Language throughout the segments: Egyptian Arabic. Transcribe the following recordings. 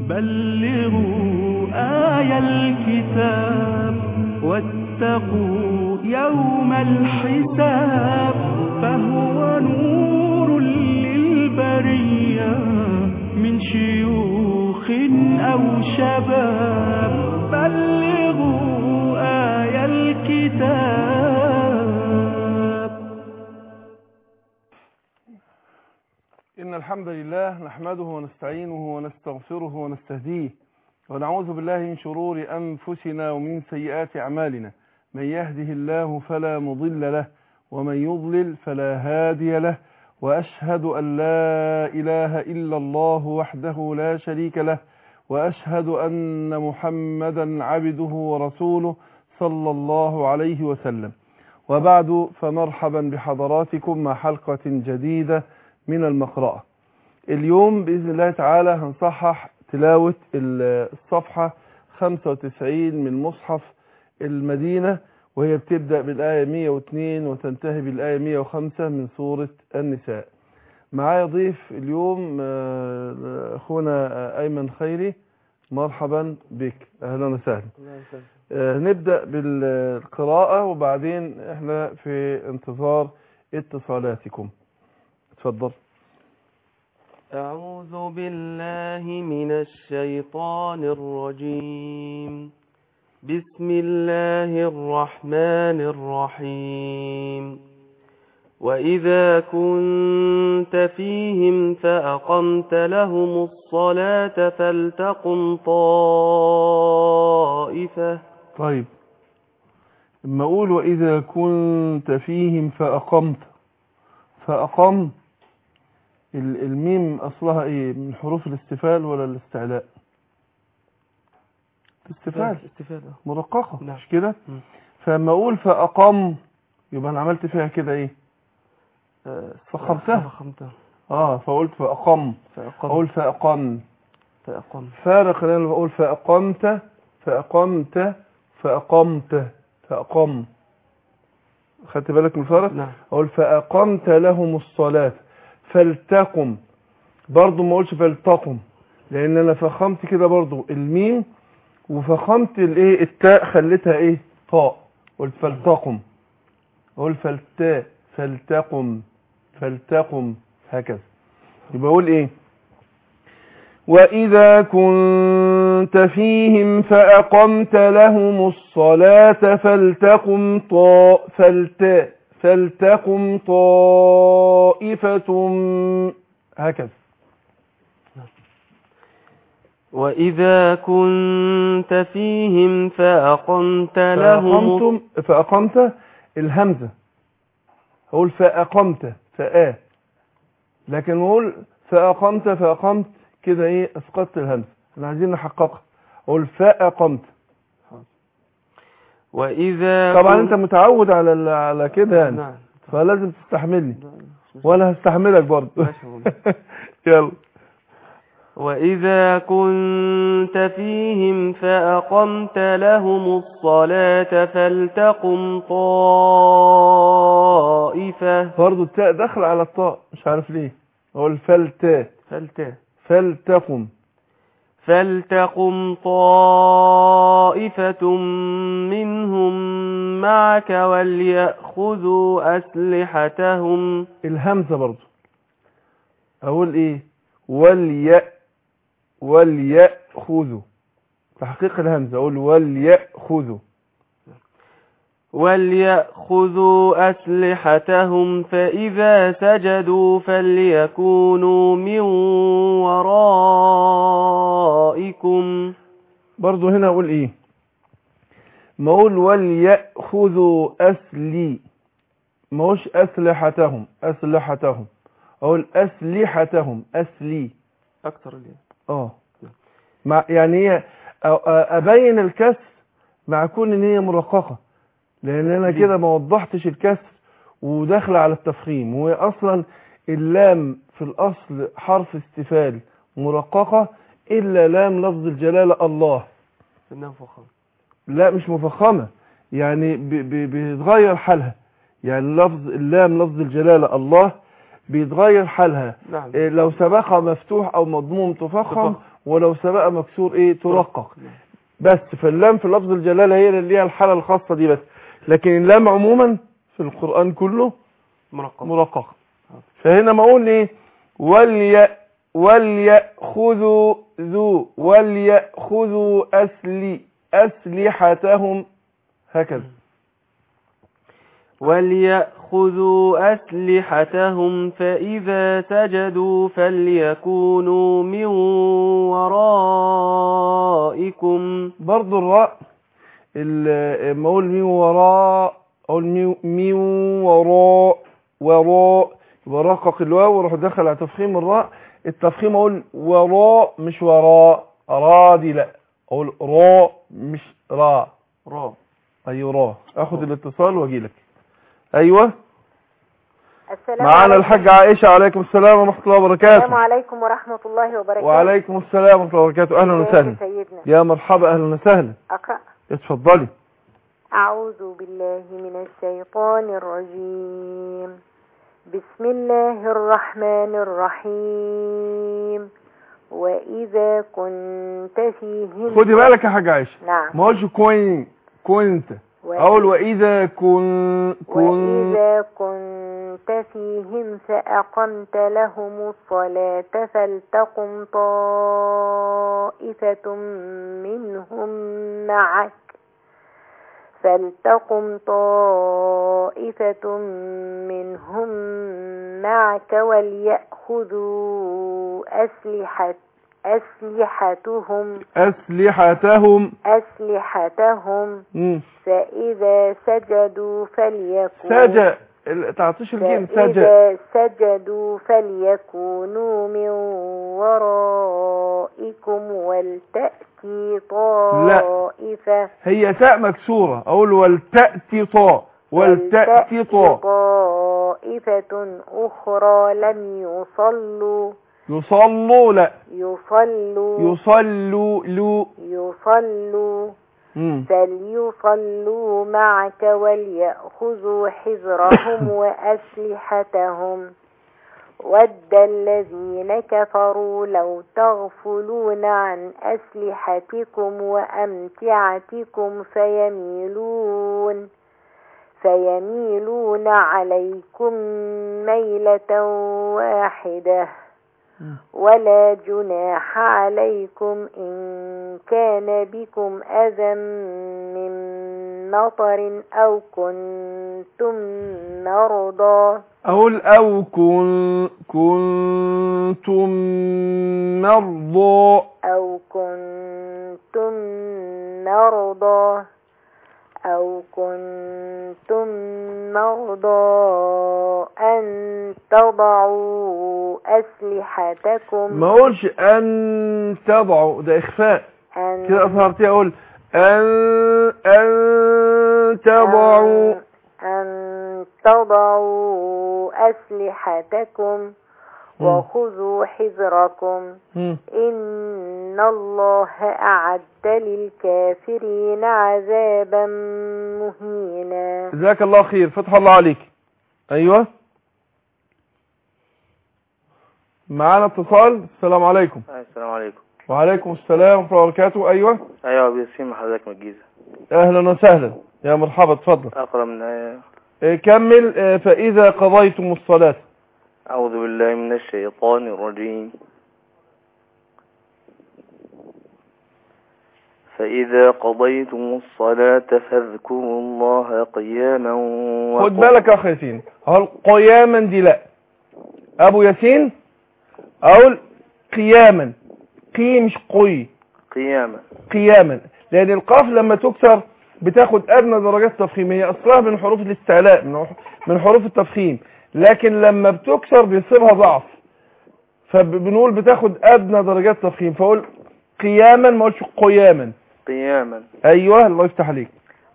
بلغوا آي الكتاب واتقوا يوم الحساب فهو نور للبرية من شيوخ أو شباب بلغوا آي الكتاب إن الحمد لله نحمده ونستعينه ونستغفره ونستهديه ونعوذ بالله من شرور أنفسنا ومن سيئات أعمالنا من يهده الله فلا مضل له ومن يضلل فلا هادي له وأشهد أن لا إله إلا الله وحده لا شريك له وأشهد أن محمدا عبده ورسوله صلى الله عليه وسلم وبعد فمرحبا بحضراتكم مع حلقة جديدة من المقرأة اليوم بإذن الله تعالى هنصحح تلاوة الصفحة 95 من مصحف المدينة وهي بتبدأ بالآية 102 وتنتهي بالآية 105 من سورة النساء معايا ضيف اليوم آه، أخونا آه، أيمن خيري مرحبا بك أهلا وسهلا آه، نبدأ بالقراءة وبعدين احنا في انتظار اتصالاتكم اتفضل أعوذ بالله من الشيطان الرجيم بسم الله الرحمن الرحيم وإذا كنت فيهم فأقمت لهم الصلاة فلتقم طائفة طيب اما اقول واذا كنت فيهم فاقمت فاقم ال- الميم اصلها ايه من حروف الاستفال ولا الاستعلاء الاستفال استفادة مرققه نعم. مش كده مم. فاما اقول فاقم يبقى انا عملت فيها كده ايه فخمتها. فخمتها اه فقلت فاقم فأقم اقول فاقم فأقم فارق ان انا بقول فاقمت فاقمت فاقمت فاقم خدت بالك من الفرق نعم اقول فاقمت لهم الصلاه فلتقم برضو ما اقولش فلتقم لان انا فخمت كده برضو الميم وفخمت الايه التاء خليتها ايه طاء قلت فلتقم اقول فلتا فلتقم فلتقم هكذا يبقى اقول ايه وإذا كنت فيهم فأقمت لهم الصلاة فلتقم طا فلت فلتقم طائفة هكذا وإذا كنت فيهم فأقمت لهم فأقمتم فأقمت الهمزة أقول فأقمت فآ لكن أقول فأقمت فأقمت كده إيه أسقطت الهمزة احنا عايزين نحققها أقول فأقمت وإذا طبعا كنت- أنت متعود على ال- على كده يعني نعم فلازم تستحملني وانا هستحملك برضه ماشي يا مولانا. يلا وإذا كنت فيهم فأقمت لهم الصلاة فلتقم طائفة برضه التاء داخل على الطاء مش عارف ليه اقول فلتا فلت فلتقم فلتقم طائفة منهم معك وليأخذوا أسلحتهم الهمزه برضه اقول ايه وليأ وليأخذوا تحقيق الهمزه اقول وليأخذوا وليأخذوا أسلحتهم فإذا سجدوا فليكونوا من ورائكم برضه هنا اقول ايه ما اقول وليأخذوا اسلي ما اقولش اسلحتهم اسلحتهم اقول اسلحتهم اسلي أكثر اليوم اه مع يعني هي أ- أ- ابين الكسر مع كون ان هي مرققه لان انا ليه؟ كده ما وضحتش الكسر وداخله على التفخيم وهي اصلا اللام في الاصل حرف استفال مرققه الا لام لفظ الجلاله الله إنه فخم لا مش مفخمه يعني ب- ب- بيتغير حالها يعني لفظ اللام لفظ الجلاله الله بيتغير حالها نعم إيه، لو سبقها مفتوح او مضموم تفخم تفخم. ولو سبق مكسور ايه ترقق بس فاللام في لفظ الجلالة هي اللي ليها الحالة الخاصة دي بس لكن اللام عموما في القرآن كله مرقم مرققة فهنا ما اقول ايه ولي وليأخذوا ذو وليأخذوا أسلي أسلحتهم هكذا وليأخذوا أسلحتهم فإذا سجدوا فليكونوا من ورائكم برضو الراء ال- ما اقول من وراء اقول من- من وراء وراء يبقى رقق الواو واروح دخل على تفخيم الراء التفخيم اقول وراء مش وراء را دي لا اقول راء مش را را ايوه را اخد الاتصال واجي لك ايوه السلام معانا عليكم. الحاجة عائشة عليكم السلام ورحمة الله السلام وبركاته عليكم ورحمة الله وبركاته وعليكم السلام ورحمة الله وبركاته اهلا ازيك وسهلا سيدنا يا مرحبا اهلا وسهلا أقرأ اتفضلي أعوذ بالله من الشيطان الرجيم بسم الله الرحمن الرحيم وإذا كنت فيهم خدي بالك يا حاجة عائشة نعم ما اقولش كوين كنت و- اقول واذا كن كن وإذا كنت فيهم فأقمت لهم الصلاة فلتقم طائفة منهم معك فلتقم طائفة منهم معك وليأخذوا أسلحة أسلحتهم اسلحتهم أسلحتهم مم. فإذا سجدوا فليكونوا سجى ال- تعطيش الجيم سجى فإذا سجدوا فليكونوا من ورائكم ولتأتي طائفة هي تاء مكسورة اقول ولتأتي طاء ولتأتي طاء طائفة أخرى لم يصلوا يصلوا لا يصلوا يصلوا لو يصلوا مم. فليصلوا معك وليأخذوا حذرهم وأسلحتهم ود الذين كفروا لو تغفلون عن أسلحتكم وأمتعتكم فيميلون فيميلون عليكم ميلة واحدة ولا جناح عليكم إن كان بكم أذى من مطر أو كنتم مرضى اقول او كن كنتم مرضى أو كنتم مرضى أو كنتم مرضى أن تضعوا أسلحتكم ما اقولش ان تضعوا ده اخفاء أن كده اظهرتي اقول ان ان تضعوا أن- أن تضعوا أسلحتكم مم. وخذوا حذركم مم. إن الله أعد للكافرين عذابا مهينا جزاك الله خير فتح الله عليك ايوه معانا اتصال السلام عليكم السلام عليكم وعليكم السلام ورحمه الله وبركاته ايوه ايوه ابو ياسين مع حضرتك من الجيزه اهلا وسهلا يا مرحبا اتفضل اقرا من آية إيه، كمل إيه، فاذا قضيتم الصلاه اعوذ بالله من الشيطان الرجيم فإذا قضيتم الصلاة فاذكروا الله قياما خد وقعودا. بالك يا اخ ياسين هل قياما دي لا ابو ياسين اقول قياما قي مش قي قياما قياما لان القاف لما تكسر بتاخد ادنى درجات تفخيم هي اصلها من حروف الاستعلاء من من حروف التفخيم لكن لما بتكسر بيصيبها ضعف فبنقول بتاخد ادنى درجات تفخيم فاقول قياما ما اقولش قياما قياما ايوه الله يفتح عليك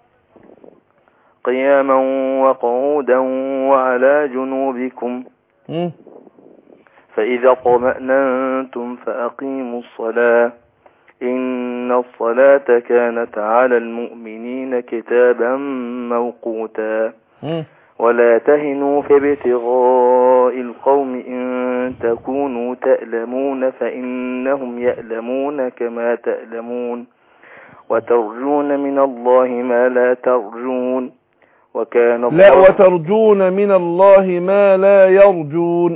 قياما وقعودا وعلى جنوبكم مم. فإذا طمأننتم فأقيموا الصلاة إن الصلاة كانت على المؤمنين كتابا موقوتا مم. ولا تهنوا في ابتغاء القوم إن تكونوا تألمون فإنهم يألمون كما تألمون وترجون من الله ما لا ترجون وكان الله لا وترجون من الله ما لا يرجون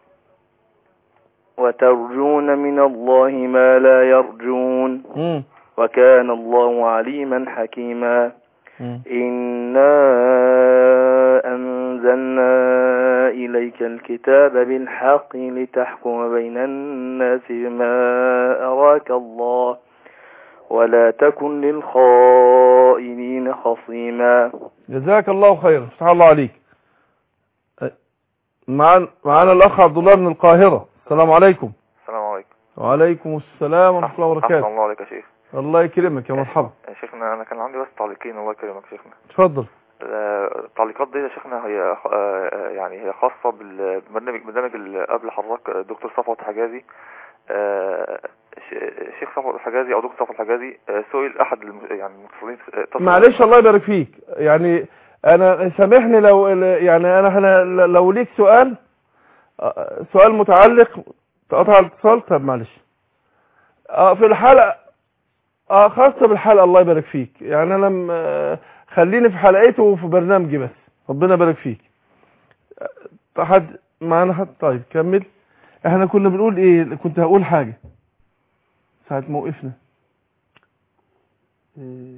وترجون من الله ما لا يرجون مم. وكان الله عليما حكيما مم. إنا أنزلنا إليك الكتاب بالحق لتحكم بين الناس بما أراك الله ولا تكن للخائنين خصيما جزاك الله خيرا فتح الله عليك أه، معنا معنا الاخ عبد الله من القاهره السلام عليكم السلام عليكم وعليكم السلام ورحمه الله أحسن وبركاته الله عليك يا شيخ الله يكرمك يا مرحبا يا شيخنا أنا كان عندي بس تعليقين الله يكرمك يا شيخنا اتفضل آه، التعليقات دي يا شيخنا هي آه، يعني هي خاصة بالبرنامج برنامج اللي قبل حضرتك الدكتور صفوت حجازي آه، ش- الشيخ صفوت الحجازي أو دكتور صفوت الحجازي آه، سئل أحد الم- يعني المتصلين آه، اتصل- معلش الله يبارك فيك يعني انا سامحني لو يعني انا احنا لو ليك سؤال أه، سؤال متعلق تقطع الاتصال طب معلش اه في الحلقه اه خاصه بالحلقه الله يبارك فيك يعني انا م- آه، خليني في حلقته وفي برنامجي بس ربنا يبارك فيك آه، حد معانا حد طيب كمل احنا كنا بنقول ايه كنت هقول حاجه ساعه ما وقفنا إيه،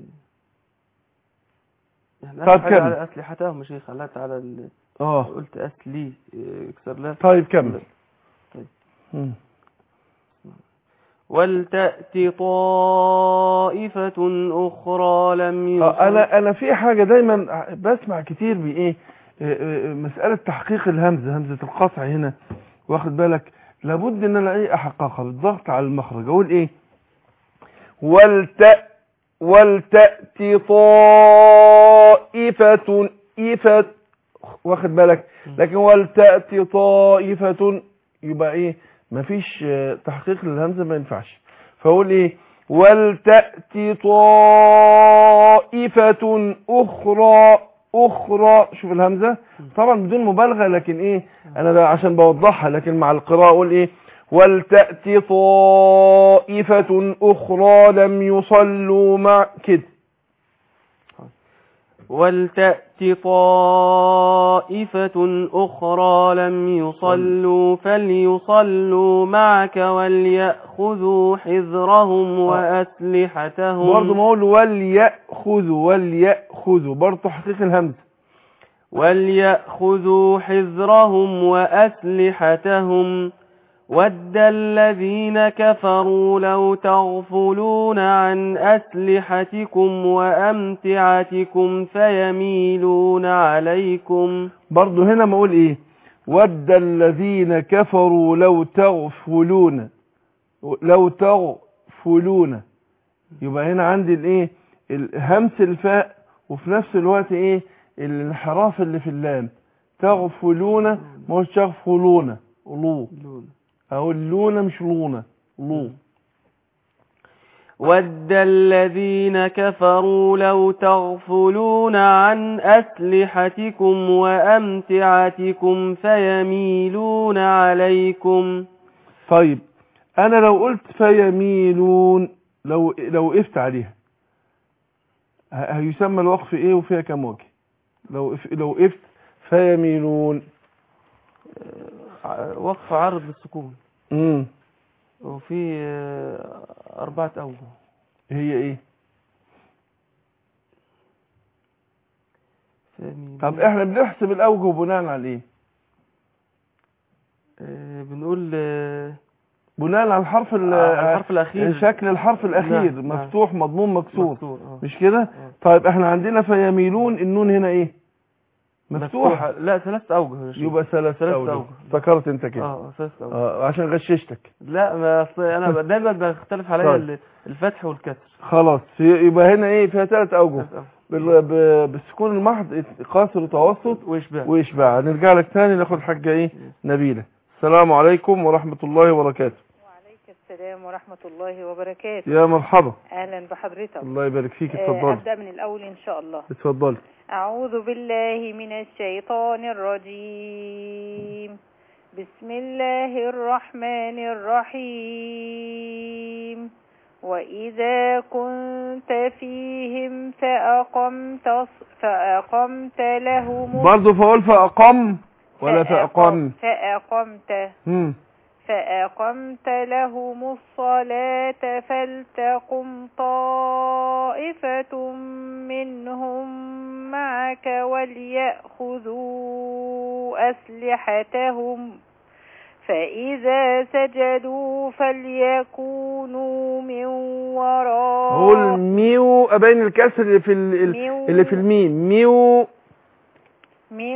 يعني طيب آخر حاجة كمل. على أسلحتهم يا شيخ على على ال... اه قلت أسلي إيه، اكسر لا طيب كمل طيب. مم. ولتأت طائفة أخرى لم آه، انا انا في حاجه دايما بسمع كتير بايه آه، آه، مساله تحقيق الهمزه همزه القطع هنا واخد بالك لابد ان انا ايه احققها بالضغط على المخرج اقول ايه ولت ولتأتي طائفة إفة واخد بالك لكن ولتأتي طائفة يبقى ايه مفيش آه، تحقيق للهمزة ما ينفعش فاقول ايه ولتأتي طائفة أخرى أخرى شوف الهمزة طبعا بدون مبالغة لكن ايه انا بقى عشان بوضحها لكن مع القراءة اقول ايه ولتأتي طائفة أخرى لم يصلوا مع كده ولتأت طائفة أخرى لم يصلوا فليصلوا معك وليأخذوا حذرهم وأسلحتهم برضه ما اقول وليأخذوا وليأخذوا برضه تحقيق الهمزة وليأخذوا حذرهم وأسلحتهم ود الذين كفروا لو تغفلون عن أسلحتكم وأمتعتكم فيميلون عليكم برضه هنا ما اقول ايه ود الذين كفروا لو تغفلون لو تغفلون يبقى هنا عندي الايه الهمس الفاء وفي نفس الوقت ايه الانحراف اللي في اللام تغفلون ما هوش تغفلون لو اقول لون مش لونه لو ود الذين كفروا لو تغفلون عن أسلحتكم وأمتعتكم فيميلون عليكم طيب انا لو قلت فيميلون لو لو وقفت عليها ه- هيسمى الوقف ايه وفيها كم وجه لو إف- لو وقفت فيميلون ع- وقف عرض للسكون امم وفي آه، أربعة أوجه هي ايه فيميلون. طب احنا بنحسب الاوجه بناء على ايه آه، بنقول آه، بناء على الحرف ال- على الحرف الأخير شكل الحرف الاخير نعم، نعم. مفتوح مضموم مكسور مكسور آه. مش كده طيب احنا عندنا فيميلون النون هنا ايه مفتوحه لا ثلاث أوجه يا شيخ. يبقى ثلاث ثلاث اوجه أوجه. افتكرت انت كده اه ثلاث أوجه اه عشان غششتك لا ما أصل أنا دايما بختلف عليا طيب. ال- الفتح والكسر خلاص في- يبقى هنا ايه فيها ثلاث اوجه ثلاث أوجه. بال- ب- بالسكون المحض قاصر وتوسط وإشباع واشباع نرجع لك تاني ناخد حاجه ايه نبيله السلام عليكم ورحمه الله وبركاته وعليك السلام السلام ورحمة الله وبركاته يا مرحبا أهلا بحضرتك الله يبارك فيك آه، اتفضلي أبدأ من الأول إن شاء الله اتفضلي أعوذ بالله من الشيطان الرجيم بسم الله الرحمن الرحيم وإذا كنت فيهم فأقمت فأقمت لهم برضه فاقول فاقم ولا فاقم فأقمت مم. فأقمت لهم الصلاة فلتقم طائفة منهم معك وليأخذوا أسلحتهم فإذا سجدوا فليكونوا من اقول وراء ميو ابين الكسر اللي في ال- ال- ميو. اللي في الميم ميو من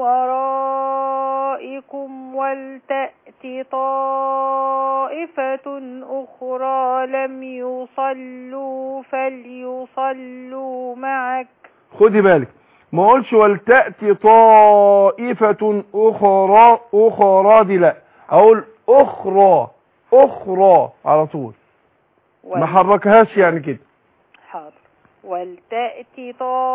ورائكم ولتأت طائفة أخرى لم يصلوا فليصلوا معك خدي بالك ما اقولش ولتأتي طائفة اخرى اخرى دي لا اقول اخرى اخرى على طول ما حركهاش يعني كده حاضر ولتأت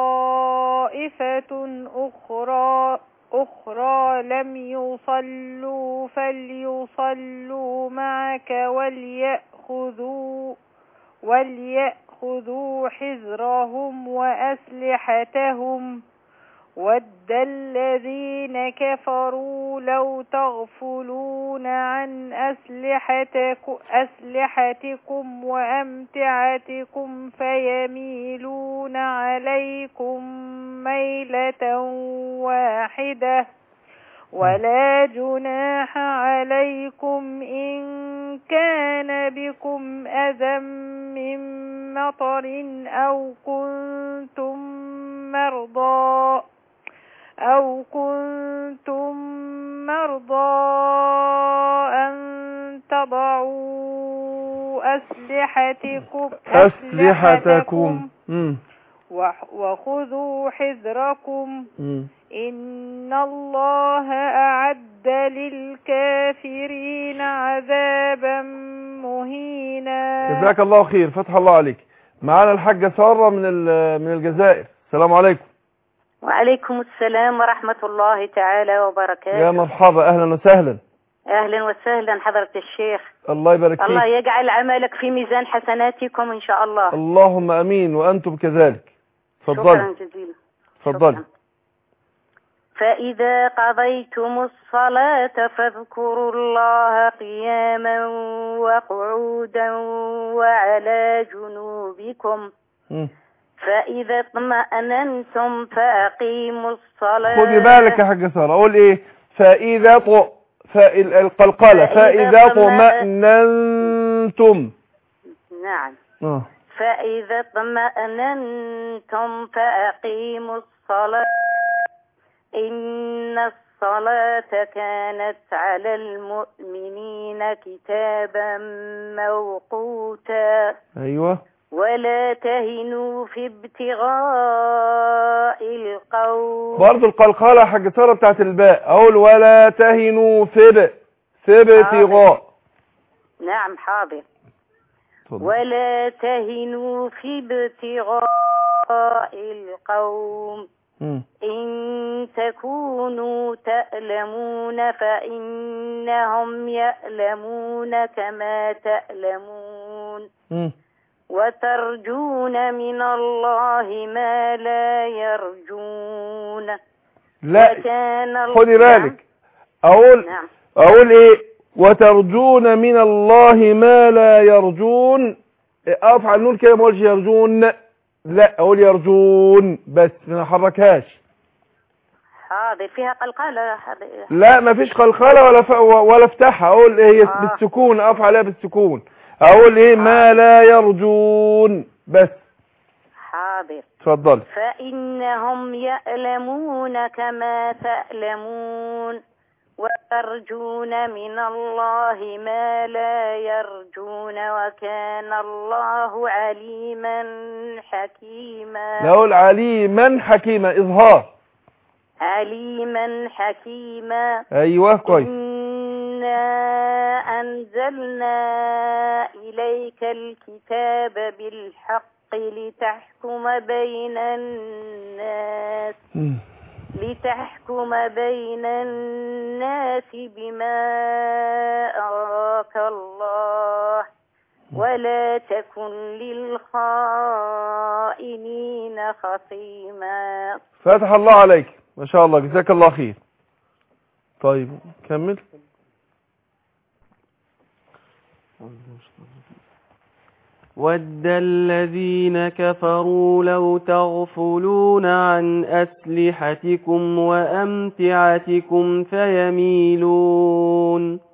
طائفة أخرى أخرى لم يصلوا فليصلوا معك وليأخذوا وليأخذوا حذرهم وأسلحتهم ود الذين كفروا لو تغفلون عن أسلحتكم, أسلحتكم وأمتعتكم فيميلون عليكم ميلة واحدة ولا جناح عليكم إن كان بكم أذى من مطر أو كنتم مرضى أو كنتم مرضى أن تضعوا أسلحتكم اسلحتكم مم. وح- وخذوا حذركم مم. إن الله أعد للكافرين عذابا مهينا جزاك الله خير فتح الله عليك معانا الحاجة سارة من ال- من الجزائر السلام عليكم وعليكم السلام ورحمة الله تعالى وبركاته يا مرحبا اهلا وسهلا أهلا وسهلا حضرة الشيخ الله يبارك الله فيك يجعل عملك في ميزان حسناتكم إن شاء الله اللهم امين وانتم كذلك شكرا اتفضلي جزيلا اتفضلي شكراً. فإذا قضيتم الصلاة فاذكروا الله قياما وقعودا وعلى جنوبكم مم. فإذا اطمأننتم فأقيموا الصلاة خدي بالك يا حاجة سارة اقول ايه فاذا ط فال- القلقلة فإذا فاذا طمأن- طمأننتم نعم اه فإذا اطمأننتم فأقيموا الصلاة إن الصلاة كانت على المؤمنين كتابا موقوتا ايوه ولا تهنوا في ابتغاء القوم برضه القلقلة يا حاجة سارة بتاعت الباء اقول ولا تهنوا في ب في ابتغاء نعم حاضر اتفضل. ولا تهنوا في ابتغاء القوم مم. إن تكونوا تألمون فإنهم يألمون كما تألمون مم. وترجون من الله ما لا يرجون لا وكان الله- خدي بالك اقول نعم اقول ايه وترجون من الله ما لا يرجون اقف على النون كده ما اقولش يرجون لا اقول يرجون بس ما احركهاش حاضر فيها قلقلة حاضر. لا ما فيش قلقله ولا ف... ولا افتحها اقول ايه هي آه. بالسكون اقف عليها بالسكون اقول ايه ما لا يرجون بس حاضر اتفضلي فإنهم يألمون كما تألمون ويرجون من الله ما لا يرجون وكان الله عليما حكيما لا اقول عليما حكيما اظهار عليما حكيما ايوه كويس إن إنا أنزلنا إليك الكتاب بالحق لتحكم بين الناس مم. لتحكم بين الناس بما أراك الله ولا تكن للخائنين خصيما فتح الله عليك ما شاء الله جزاك الله خير طيب كمل ود الذين كفروا لو تغفلون عن أسلحتكم وأمتعتكم فيميلون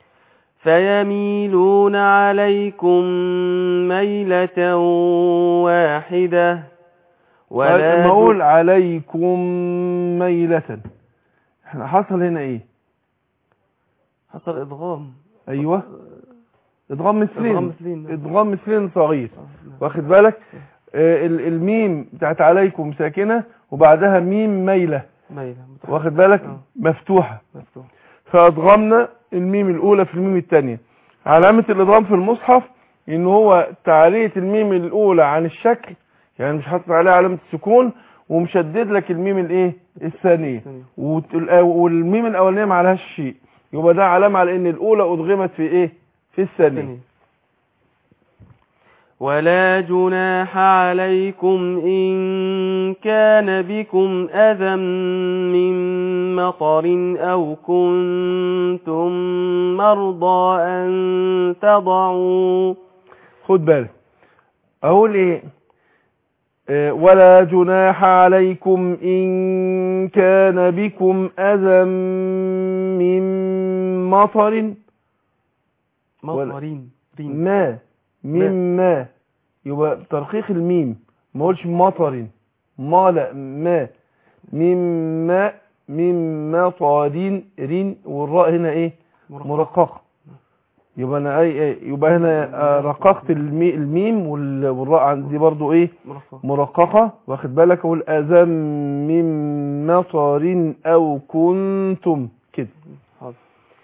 فيميلون عليكم ميلة واحدة ولا لما اقول عليكم ميلة احنا حصل هنا ايه حصل إضغام ايوه ادغام مثلين إضغام مثلين. ادغام مثلين صغير واخد بالك آه، ال- الميم بتاعت عليكم ساكنة وبعدها ميم ميلة ميلة متحرك. واخد بالك آه. مفتوحة مفتوح فادغمنا الميم الاولى في الميم الثانية علامة الادغام في المصحف ان هو تعالية الميم الاولى عن الشكل يعني مش حاطط عليها علامة السكون ومشدد لك الميم الايه الثانية ثانية. وت- والميم الاولانية ما عليهاش شيء يبقى ده علامة على ان الاولى ادغمت في ايه في الثانية ثانية. ولا جناح عليكم إن كان بكم أذى من مطر أو كنتم مرضى أن تضعوا خد بالك اقول ايه آه، ولا جناح عليكم إن كان بكم أذى من مطر مطرين رين. ما مما يبقى ترقيق الميم ما اقولش مطر ما لا ما مما مما طارين رين والراء هنا ايه مرققه يبقى انا اي أي- يبقى هنا آه، رققت المي الميم وال- والراء عندي برضو ايه مرفق. مرققه واخد بالك اقول اذى من مطر او كنتم كده حاضر.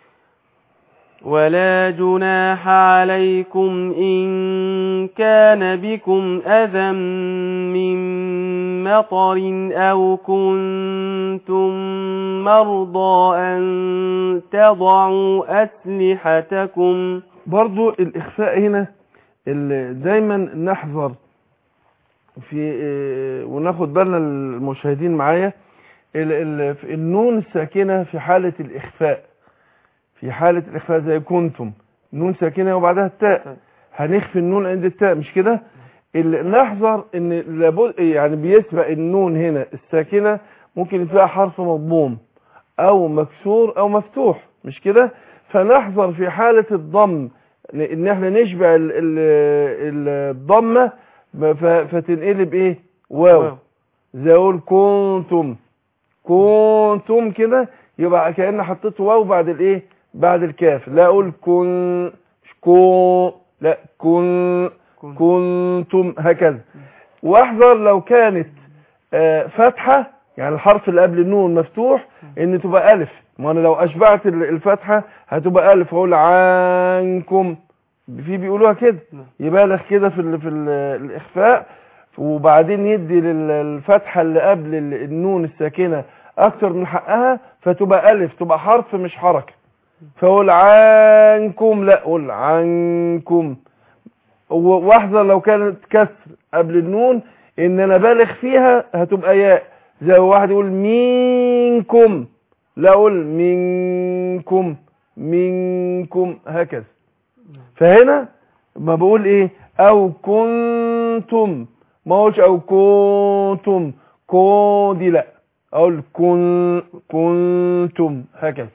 ولا جناح عليكم إن كان بكم أذى من مطر أو كنتم مرضى أن تضعوا أسلحتكم برضو الإخفاء هنا ال- دايما نحذر في آه، وناخد بالنا المشاهدين معايا ال- ال- في النون الساكنة في حالة الإخفاء في حالة الإخفاء زي كنتم نون ساكنة وبعدها التاء هنخفي النون عند التاء مش كده ال- نحذر ان لابد يعني بيسبق النون هنا الساكنة ممكن فيها حرف مضموم او مكسور او مفتوح مش كده فنحذر في حالة الضم ان احنا نشبع ال- ال- الضمة ف- فتنقلب ايه واو واو. زي اقول كنتم كنتم كده يبقى كأن حطيت واو بعد الايه بعد الكاف لا اقول كن مش كون لا كن كن. كنتم هكذا واحذر لو كانت آه، فتحة يعني الحرف اللي قبل النون مفتوح ان تبقى الف ما انا لو اشبعت ال- الفتحة هتبقى الف اقول عنكم في بيقولوها كده نعم. يبالغ كده في ال في ال الاخفاء وبعدين يدي للفتحة اللي قبل ال- النون الساكنة اكتر من حقها فتبقى الف تبقى حرف مش حركة فاقول عنكم لا اقول عنكم و- واحذر لو كانت كسر قبل النون ان انا بالغ فيها هتبقى ياء زي واحد يقول منكم لا اقول منكم منكم هكذا فهنا ما بقول ايه او كنتم ما اقولش او كنتم كون دي لا اقول كن كنتم هكذا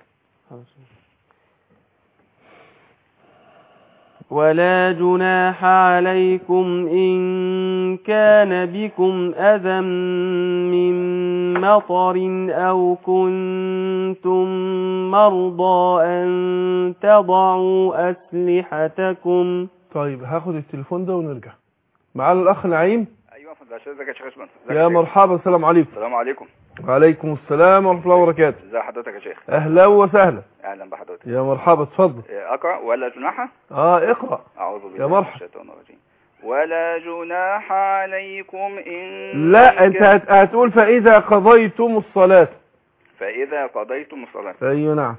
ولا جناح عليكم إن كان بكم أذى من مطر أو كنتم مرضى أن تضعوا أسلحتكم طيب هاخد التليفون ده ونرجع معانا الاخ نعيم ايوه فندم ازيك يا شيخ اسماعيل يا مرحبا السلام عليكم السلام عليكم وعليكم السلام ورحمة الله وبركاته ازي حضرتك يا شيخ أهلا وسهلا اهلا بحضرتك يا مرحبا اتفضل اقرا ولا جناح اه اقرأ اعوذ يا بالله من مرحبا. الشيطان الرجيم ولا جناح عليكم ان لا انت كان- هت- هتقول فإذا قضيتم الصلاة فاذا قضيتم الصلاه أيوة نعم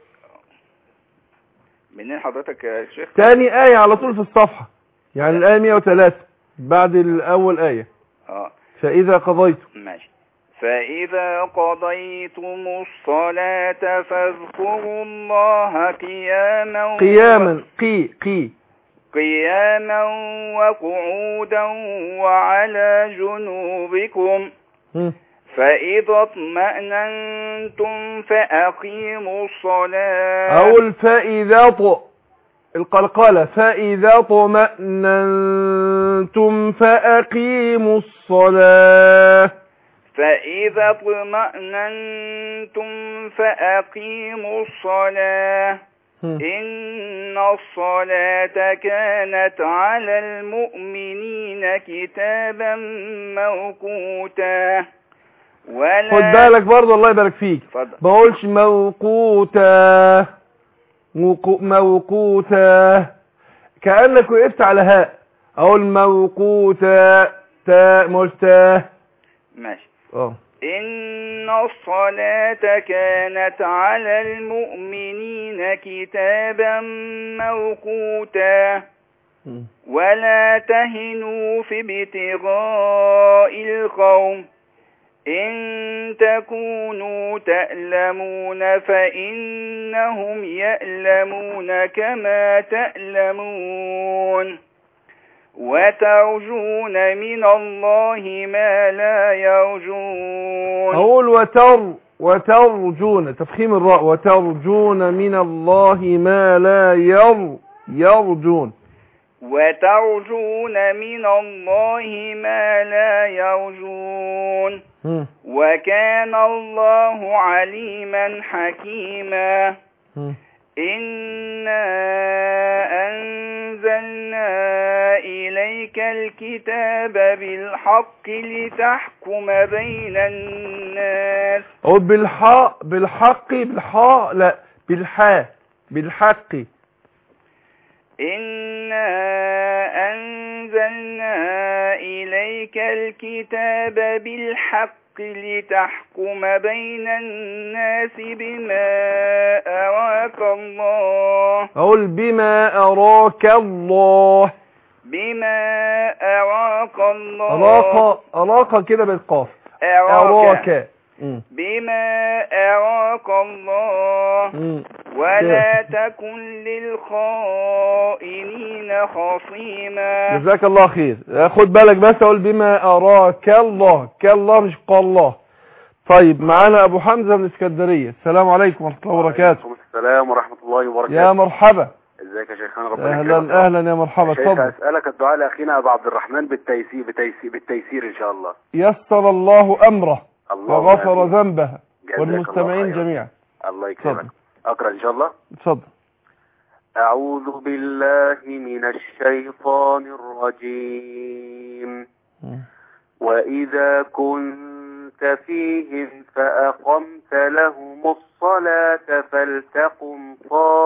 منين حضرتك يا شيخ تاني آية على طول في الصفحة يعني الآية 103 بعد الأول آية اه فإذا قضيتم ماشي فإذا قضيتم الصلاة فاذكروا الله قياما قياما قي قي قياما وقعودا وعلى جنوبكم مم. فإذا اطمأننتم فأقيموا الصلاة أقول فإذا ط القلقلة فإذا طمأننتم فأقيموا الصلاة فإذا اطمأننتم فأقيموا الصلاة مم. إن الصلاة كانت على المؤمنين كتابا موقوتا ولا خد بالك برضه الله يبارك فيك اتفضل بقولش موقوتا موقو- موقوتا كأنك وقفت على هاء اقول موقوتا تا ما قلتش تا ماشي اه إن الصلاة كانت على المؤمنين كتابا موقوتا مم. ولا تهنوا في ابتغاء القوم إن تكونوا تألمون فإنهم يألمون كما تألمون وترجون من الله ما لا يرجون اقول وتر وترجون تفخيم الراء وترجون من الله ما لا ير يرجون وترجون من الله ما لا يرجون مم. وكان الله عليما حكيما مم. إنا أنزلنا إليك الكتاب بالحق لتحكم بين الناس اقول بالحاء بالحق بالحاء لا بالحاء بالحق إنا أنزلنا إليك الكتاب بالحق لتحكم بين الناس بما أراك الله اقول بما اراك الله بما أراك الله اراك اراك كده بالقاف أراك اراك مم. بما أراك الله مم. ولا تكن للخائنين خصيما جزاك الله خير خد بالك بس اقول بما اراك الله كالله مش قالله طيب معانا ابو حمزه من اسكندريه السلام عليكم ورحمه الله وبركاته وعليكم السلام ورحمة الله وبركاته يا مرحبا ازيك يا شيخنا ربنا يكرمك اهلا اهلا يا مرحبا شيخ اتفضل اسألك الدعاء لأخينا أبو عبد الرحمن بالتيسير بالتيسير, بالتيسير إن شاء الله يسر الله امره اللهم وغفر آمين. ذنبه جزاك والمستمعين الله خيرا. جميعا الله يكرمك اتفضل أقرأ إن شاء الله اتفضل أعوذ بالله من الشيطان الرجيم وإذا كنت فيهم فأقمت لهم الصلاة فلتقم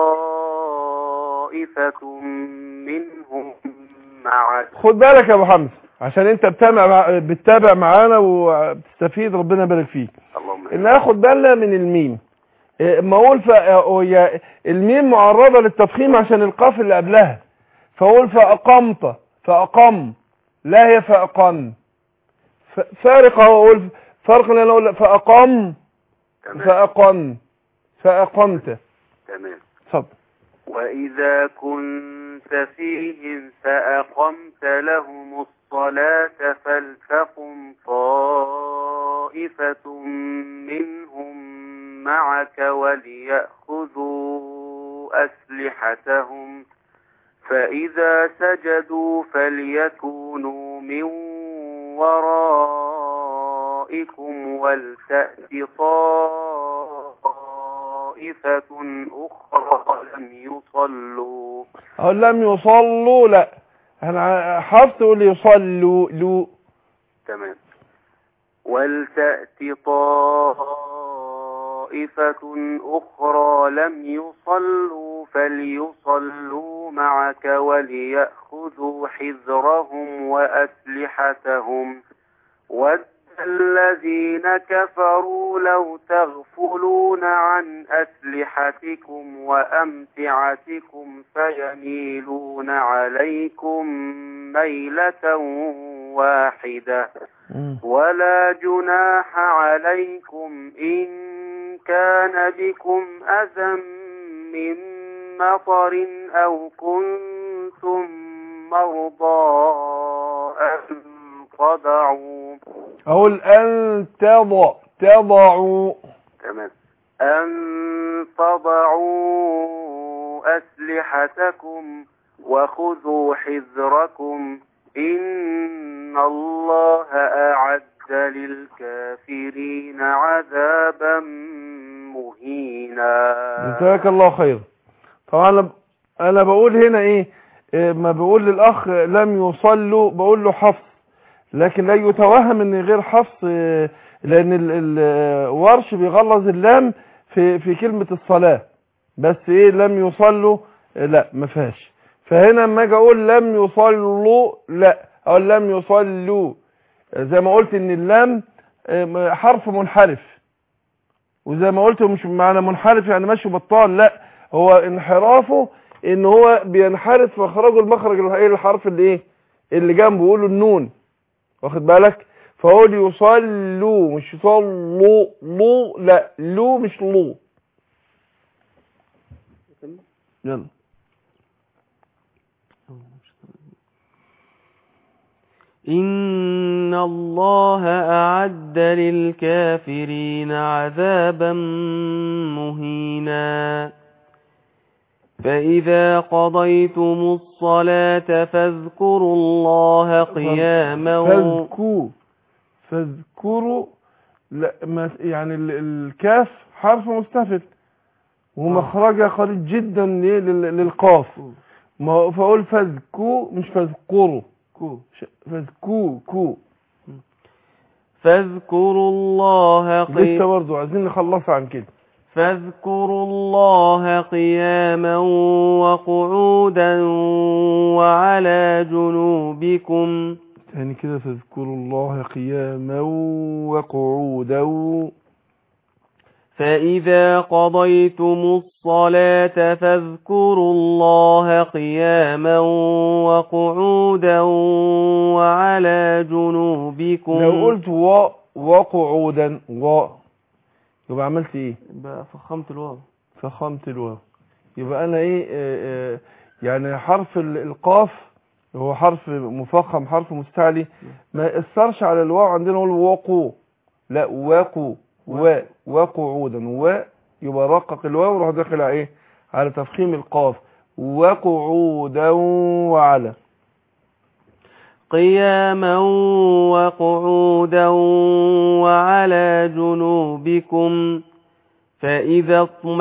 طائفة منهم معك خد بالك يا ابو حمزه عشان انت بتابع مع... بتتابع معانا وبتستفيد ربنا يبارك فيك اللهم ان اخد بالنا من الميم إيه، اما اقول ف... هي الميم معرضه للتفخيم عشان القاف اللي قبلها فاقول فاقمت فاقم لا هي فاقم ف... فارق اهو اقول فرق ان انا اقول فاقم تمام فاقم فاقمت تمام اتفضل وإذا كنت فيهم فأقمت لهم الصلاة فلتقم طائفة منهم معك وليأخذوا أسلحتهم فإذا سجدوا فليكونوا من ورائكم ولتأت طائفة أخرى لم يصلوا اقول لم يصلوا لا انا حفظ يقول يصلوا لو تمام ولتأت طائفة أخرى لم يصلوا فليصلوا معك وليأخذوا حذرهم وأسلحتهم ود الذين كفروا لو تغفلون عن أسلحتكم وأمتعتكم فيميلون عليكم ميلة واحدة ولا جناح عليكم إن كان بكم أذى من مطر أو كنتم مرضى أن تضعوا أقول أن تضع تضعوا تمام أن تضعوا أسلحتكم وخذوا حذركم إن الله أعد للكافرين عذابا مهينا جزاك الله خير طبعا أنا- انا بقول هنا ايه إيه، ما بقول للاخ لم يصلوا بقول له حفص لكن لا يتوهم ان غير حفص إيه، لان ال- ال- ورش بيغلظ اللام في في كلمة الصلاة بس ايه لم يصلوا إيه، لا ما فيهاش فهنا لما اجي اقول لم يصلوا لا او لم يصلوا زي ما قلت ان اللام إيه، حرف منحرف وزي ما قلت مش معنى منحرف يعني ماشي بطال لا هو انحرافه ان هو بينحرف مخرجه المخرج اللي ايه الحرف اللي ايه اللي جنبه يقوله النون واخد بالك فهو يصلوا مش يصلوا لو لا لو مش لو يلا إن الله أعد للكافرين عذابا مهينا فإذا قضيتم الصلاة فاذكروا الله قياما فاذكروا فاذكروا لا ما يعني ال- الكاف حرف مستفل ومخرجها قريب جدا ليه؟ لل- للقاف ما هو- فاقول فاذكوا مش فاذكروا كو ش- فاذكوا كو فاذكروا الله لسه قياما برضه عايزين نخلصها عن كده فاذكروا الله قياما وقعودا وعلى جنوبكم تاني كده فاذكروا الله قياما وقعودا فإذا قضيتم الصلاة فاذكروا الله قياما وقعودا وعلى جنوبكم لو قلت و وقعودا و يبقى عملت ايه بقى فخمت الواو فخمت الواو يبقى انا ايه آه، آه، يعني حرف ال- القاف هو حرف مفخم حرف مستعلي ما يأثرش على الواو عندنا نقول وقو لا وقو و وقعودا و يبقى رقق الواو وراح داخل على ايه على تفخيم القاف وقعودا وعلى قياما وقعودا وعلى جنوبكم فإذا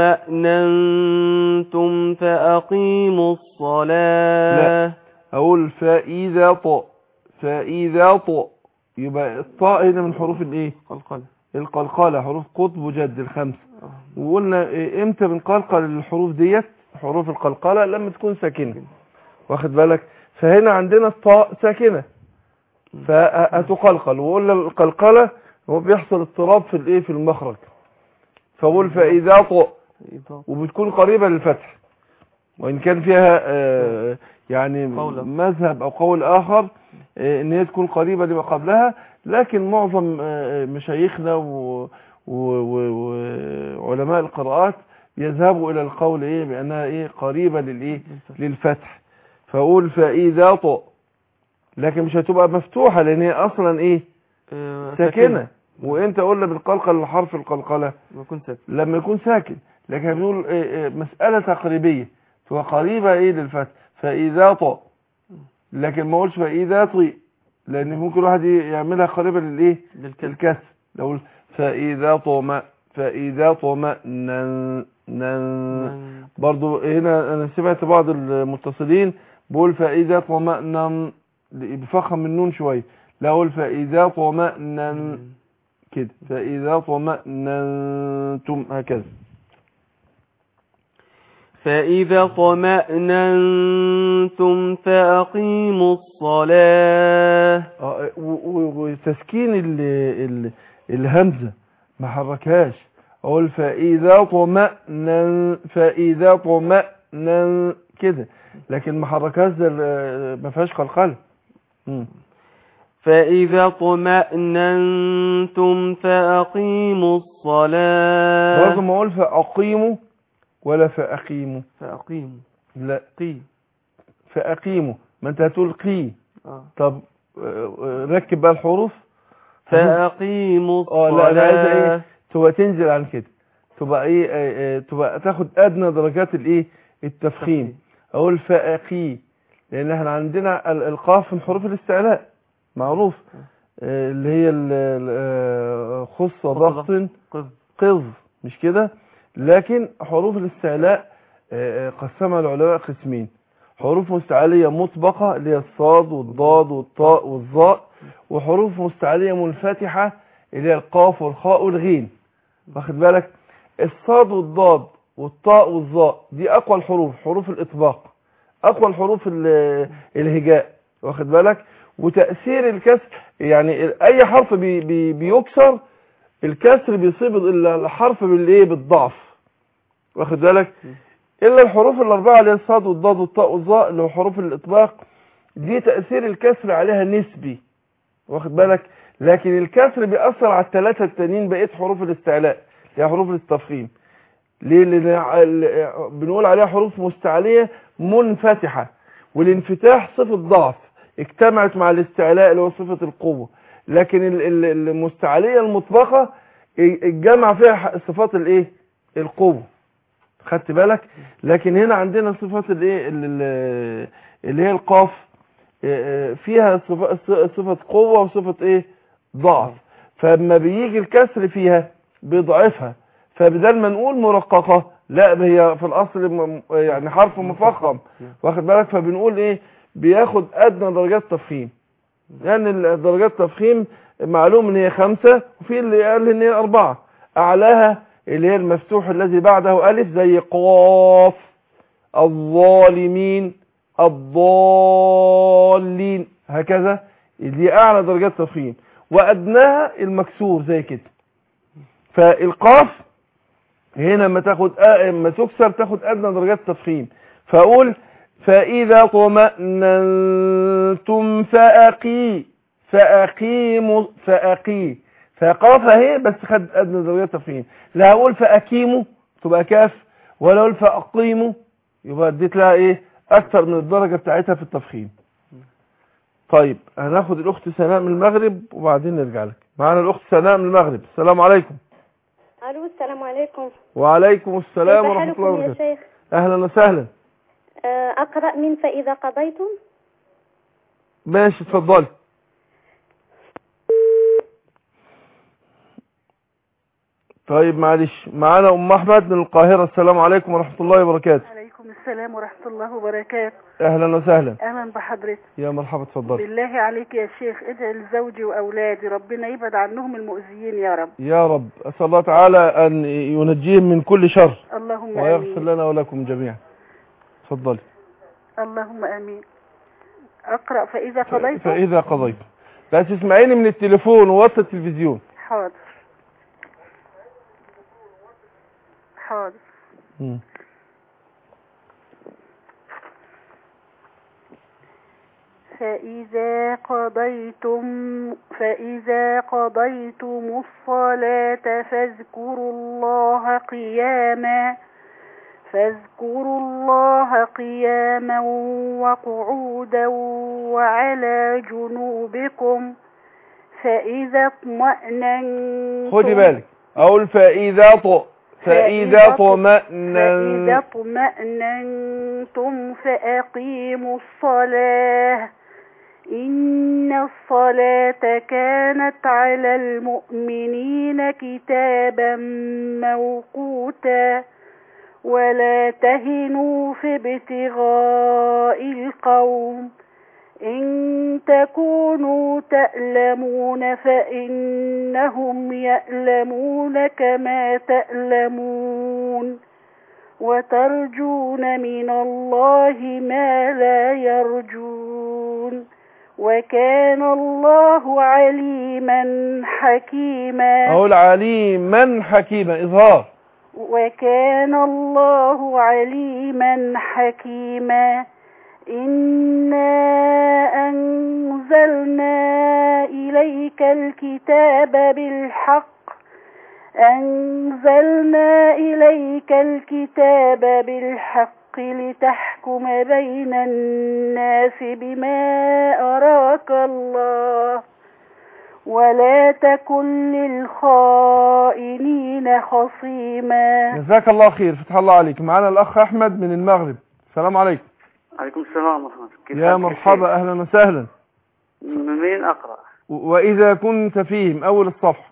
اطمأننتم فأقيموا الصلاة اقول فاذا ط فاذا ط يبقى الطاء هنا من حروف الايه قلقل القلقله حروف قطب وجد الخمسه وقلنا إيه امتى بنقلقل الحروف ديت حروف القلقله لما تكون ساكنه واخد بالك فهنا عندنا الطاء ساكنه فهتقلقل وقلنا القلقله هو بيحصل اضطراب في الايه في المخرج فقول فاذا ط وبتكون قريبه للفتح وان كان فيها آه يعني قولا. مذهب او قول اخر آه ان هي تكون قريبه لما قبلها لكن معظم آه مشايخنا و- و- و- وعلماء القراءات يذهبوا الى القول ايه بانها ايه قريبه للايه للفتح فاقول فاذا ط لكن مش هتبقى مفتوحه لان هي اصلا ايه آه، ساكنه وانت قلنا بالقلقل الحرف القلقله بكون ساكن لما يكون ساكن لكن بنقول إيه إيه مسألة تقريبية تبقى قريبة ايه للفتح فإذا طأ لكن ما اقولش فإذا طي لأن ممكن الواحد ي- يعملها قريبة للايه للكلمة الكسر لو قلت فإذا طمأ فإذا طمأنن نن برضو هنا أنا سمعت بعض المتصلين بقول فإذا طمأنن بفخم النون شوية لا أقول فإذا طمأنن كده فإذا طمأننتم هكذا فإذا طمأننتم فأقيموا الصلاة آه، و- و- وتسكين ال ال الهمزة ما حركهاش اقول فاذا طمأنن فاذا طمأنن كده لكن ما حركهاش زي ال- ما فيهاش قلقله مم. فإذا طمأننتم فأقيموا برضه الصلاة ما اقول فاقيموا ولا فاقيموا فأقيموا لا قي فاقيموا ما انت هتقول قي آه. طب آه، آه، ركب بقى الحروف فأقيموا اه لا انا عايز الصلاة ايه تبقى تنزل عن كده تبقى ايه آه، آه، تبقى تاخد ادنى درجات الايه التفخيم اقول فاقي لان احنا عندنا ال- القاف من حروف الاستعلاء معروف آه، اللي هي ال- ال- آه، خص ضغط قذ قذ مش كده لكن حروف الاستعلاء آه، آه، قسمها العلماء قسمين حروف مستعلية مطبقة اللي هي الصاد والضاد والطاء والظاء وحروف مستعلية منفتحة اللي هي القاف والخاء والغين واخد بالك الصاد والضاد والطاء والظاء دي اقوى الحروف حروف الاطباق اقوى الحروف ال- الهجاء واخد بالك وتأثير الكسر يعني اي حرف بي بي بيكسر الكسر بيصيب ال- الحرف بالايه بالضعف واخد بالك الا الحروف الاربعه اللي هي الصاد والضاد والطاء والظاء اللي هو حروف الاطباق دي تأثير الكسر عليها نسبي واخد بالك لكن الكسر بيأثر على الثلاثة التانيين بقية حروف الاستعلاء اللي هي حروف التفخيم ليه لان ع- ال- بنقول عليها حروف مستعلية منفتحة والانفتاح صفة ضعف اجتمعت مع الاستعلاء اللي هو صفة القوة لكن ال- ال- المستعلية المطبقة الجمع فيها ح- صفات الايه القوة خدت بالك لكن هنا عندنا صفات الايه ال- ال- اللي هي القاف اه، اه، فيها صفة, صفة قوة وصفة ايه ضعف فلما بيجي الكسر فيها بيضعفها فبدل ما نقول مرققة لا هي في الاصل م- يعني حرف مفخم واخد بالك فبنقول ايه بياخد ادنى درجات تفخيم لان ال- درجات التفخيم معلوم ان هي خمسة وفي اللي قال ان هي اربعة اعلاها اللي هي المفتوح الذي بعده الف زي قاف الظالمين الضالين هكذا دي اعلى درجات تفخيم وادناها المكسور زي كده فالقاف هنا لما تاخد اما تكسر تاخد ادنى درجات التفخيم فاقول فاذا طمأننتم فاقي فاقيموا فاقي فقاف اهي بس خد ادنى درجات التفخيم لا اقول فاقيموا تبقى كاف ولا اقول فاقيموا يبقى اديت لها ايه اكتر من الدرجه بتاعتها في التفخيم طيب هناخد الاخت سناء من المغرب وبعدين نرجع لك معانا الاخت سناء من المغرب السلام عليكم الو السلام عليكم وعليكم السلام كيف ورحمه حالكم الله يا وبركاته شيخ اهلا وسهلا آه، اقرا من فاذا قضيتم ماشي اتفضلي طيب معلش معانا ام احمد من القاهره السلام عليكم ورحمه الله وبركاته عليكم السلام ورحمة الله وبركاته اهلا وسهلا أهلا بحضرتك يا مرحبا اتفضلي بالله عليك يا شيخ ادعي لزوجي وأولادي ربنا يبعد عنهم المؤذيين يا رب يا رب اسال الله تعالى ان ينجيهم من كل شر اللهم ويغفر آمين لنا ولكم جميعا اتفضلي اللهم آمين أقرأ فإذا قضيت فاذا قضيت بس اسمعيني من التليفون ووطي التلفزيون حاضر حاضر مم. فإذا قضيتم فإذا قضيتم الصلاة فاذكروا الله قياما فاذكروا الله قياما وقعودا وعلى جنوبكم فإذا اطمأننتم خدي بالك اقول فاذا ط فاذا فإذا طمأنن اطمأننتم فأقيموا الصلاة إن الصلاة كانت على المؤمنين كتابا موقوتا ولا تهنوا في ابتغاء القوم إن تكونوا تألمون فإنهم يألمون كما تألمون وترجون من الله ما لا يرجون وكان الله عليما حكيما أقول عليما حكيما إظهار وكان الله عليما حكيما إنا أنزلنا إليك الكتاب بالحق أنزلنا إليك الكتاب بالحق لتحكم بين الناس بما أراك الله ولا تكن للخائنين خصيما جزاك الله خير فتح الله عليك معنا الأخ أحمد من المغرب السلام عليكم عليكم السلام ورحمة الله كيف يا حالك مرحبا أهلا وسهلا شيخ؟ من مين أقرأ و- وإذا كنت فيهم أول الصفحة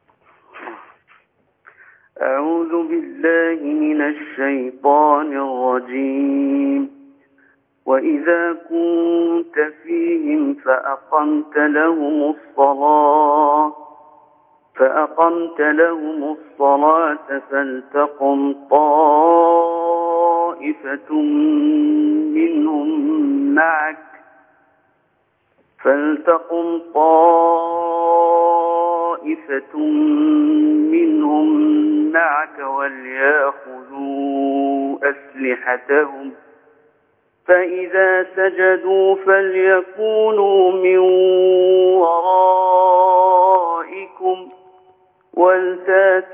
أعوذ بالله من الشيطان الرجيم وإذا كنت فيهم فأقمت لهم الصلاة فأقمت لهم الصلاة فلتقم طائفة منهم معك فلتقم طائفة منهم معك وليأخذوا أسلحتهم فإذا سجدوا فليكونوا من ورائكم ولتات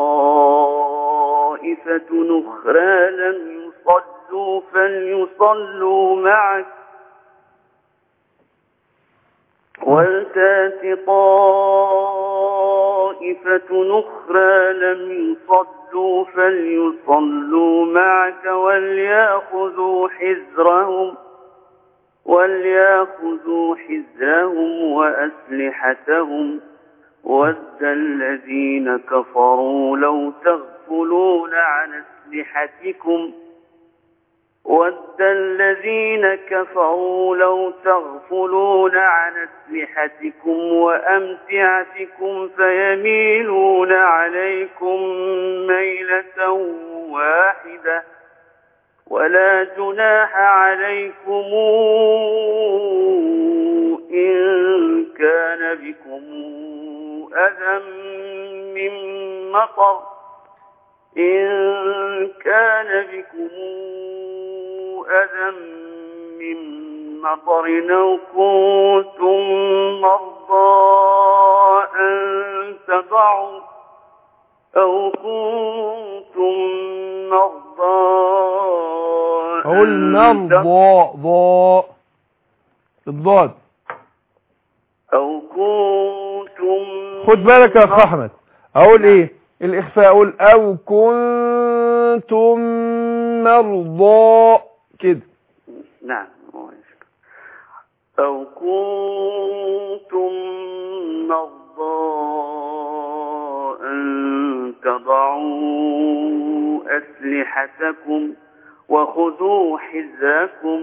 طائفة أخرى لم يصلوا فليصلوا معك ولتات طائفة أخرى لم يصلوا فليصلوا معك وليأخذوا حذرهم وليأخذوا حذرهم وأسلحتهم ود الذين كفروا لو تغفلون عن أسلحتكم ود الذين كفروا لو تغفلون عن أسلحتكم وأمتعتكم فيميلون عليكم ميلة واحدة ولا جناح عليكم إن كان بكم أذى من مطر إن كان بكم أذى من مطر أو كنتم مرضى أن تضعوا أو كنتم مرضى أقول أن مرضى ضاء الضاد أو كنتم خد بالك يا أخ أحمد أقول إيه الإخفاء أقول أو كنتم مرضى كده نعم أو كنتم مرضى أن تضعوا أسلحتكم وخذوا حذركم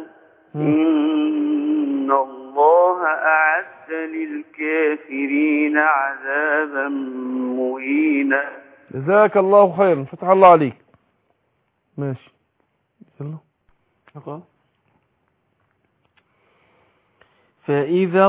إن الله أعد للكافرين عذابا مهينا جزاك الله خيرا فتح الله عليك ماشي يلا أقرأ. فإذا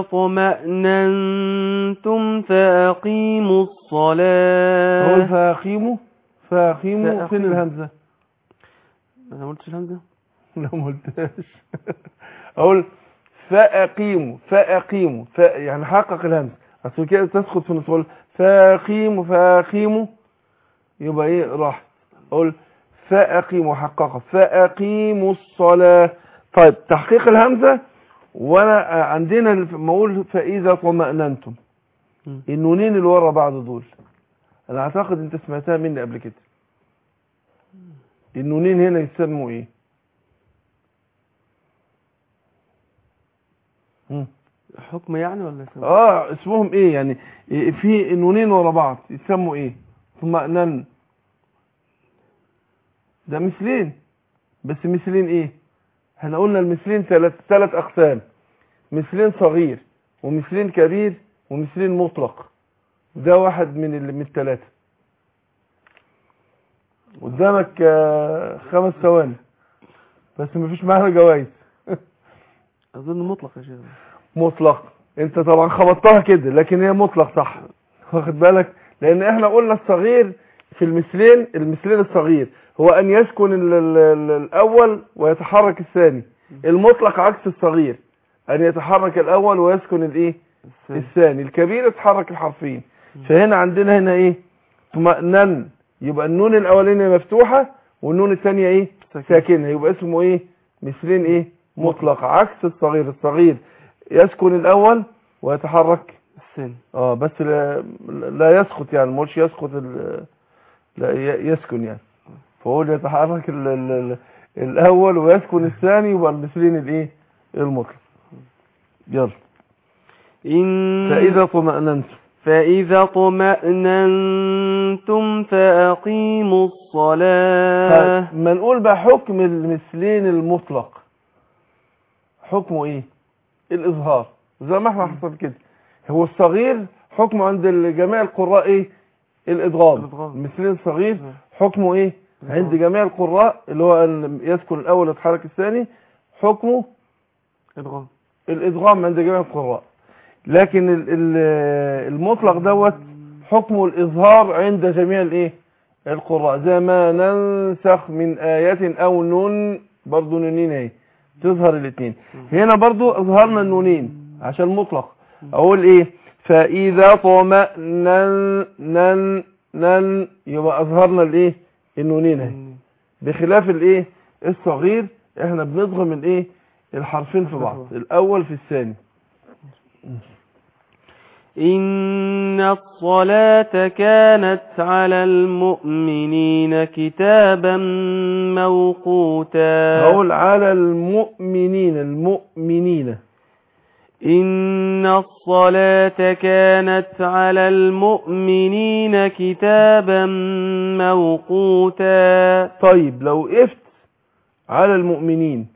طمأننتم فأقيموا أقول الصلاة فأقيموا فأقيموا فين فأقيموا. الهمزة أنا ما قلتش الهمزة لا ما قلتهاش أقول فأقيموا فأقيموا ف... يعني حقق الهمزة أصل كده تسقط في النص أقول فأقيموا فأقيموا يبقى إيه راح أقول فأقيموا حقق فأقيموا الصلاة طيب تحقيق الهمزة وأنا عندنا لما أقول فإذا طمأننتم مم. النونين اللي ورا بعض دول أنا أعتقد أنت سمعتها مني قبل كده النونين هنا يسموا إيه مم. حكم يعني ولا سبب؟ اه اسمهم ايه يعني إيه في نونين ورا بعض يسموا ايه طمأنن ده مثلين بس مثلين ايه احنا قلنا المثلين ثلاث ثلاث اقسام مثلين صغير ومثلين كبير ومثلين مطلق ده واحد من ال- من الثلاثة قدامك آه، خمس ثواني بس مفيش معانا جوائز اظن مطلق يا شيخ مطلق انت طبعا خبطتها كده لكن هي مطلق صح واخد بالك لان احنا قلنا الصغير في المثلين المثلين الصغير هو ان يسكن ال ال ال الاول ويتحرك الثاني المطلق عكس الصغير ان يتحرك الاول ويسكن الايه الثاني الكبير يتحرك الحرفين فهنا عندنا هنا ايه اطمأنن يبقى النون الاولانيه مفتوحه والنون الثانيه ايه ساكنه يبقى اسمه ايه مثلين ايه مطلق عكس الصغير الصغير يسكن الاول ويتحرك الثاني اه بس لا, لا يسقط يعني ما قلتش يسقط ال- لا ي- يسكن يعني فهو اللي يتحرك ال ال ال الاول ويسكن الثاني يبقى المثلين الايه المطلق يلا إن فاذا طمأننتم فإذا طمأننتم فأقيموا الصلاة ما نقول بقى حكم المثلين المطلق حكمه ايه الاظهار زي ما احنا حصل كده هو الصغير حكمه عند جميع القراء ايه الادغام الإدغام. المثلين الصغير حكمه ايه عند جميع القراء اللي هو ان يسكن الاول ويتحرك الثاني حكمه إدغام الادغام عند جميع القراء لكن ال- ال- المطلق دوت حكمه الاظهار عند جميع الايه القراء زي ما ننسخ من آية او نون برضو نونين اهي تظهر الاثنين هنا برضو اظهرنا النونين عشان مطلق اقول ايه فاذا طمأنن نن نن يبقى اظهرنا الايه النونين اهي بخلاف الايه الصغير احنا بنضغم الايه الحرفين في بعض الاول في الثاني إن الصلاة كانت على المؤمنين كتابا موقوتا هقول على المؤمنين المؤمنين إن الصلاة كانت على المؤمنين كتابا موقوتا طيب لو وقفت على المؤمنين